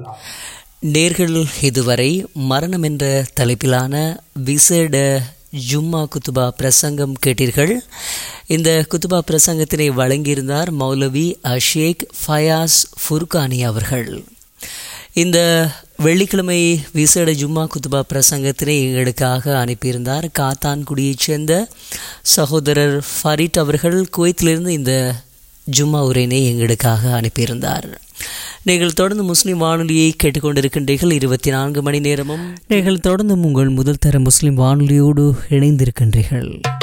நேர்கள் இதுவரை மரணம் என்ற தலைப்பிலான விசேட ஜும்மா குத்துபா பிரசங்கம் கேட்டீர்கள் இந்த குத்துபா பிரசங்கத்தினை வழங்கியிருந்தார் மௌலவி அஷேக் ஃபயாஸ் ஃபுர்கானி அவர்கள் இந்த வெள்ளிக்கிழமை விசேட ஜும்மா குத்துபா பிரசங்கத்தினை எங்களுக்காக அனுப்பியிருந்தார் காத்தான்குடியைச் சேர்ந்த சகோதரர் ஃபரிட் அவர்கள் குவைத்திலிருந்து இந்த ஜும்மா உரையினை எங்களுக்காக அனுப்பியிருந்தார் நீங்கள் தொடர்ந்து முஸ்லிம் வானொலியை கேட்டுக்கொண்டிருக்கின்றீர்கள் இருபத்தி நான்கு மணி நேரமும் நீங்கள் தொடர்ந்து உங்கள் முதல் தர முஸ்லிம் வானொலியோடு இணைந்திருக்கின்றீர்கள்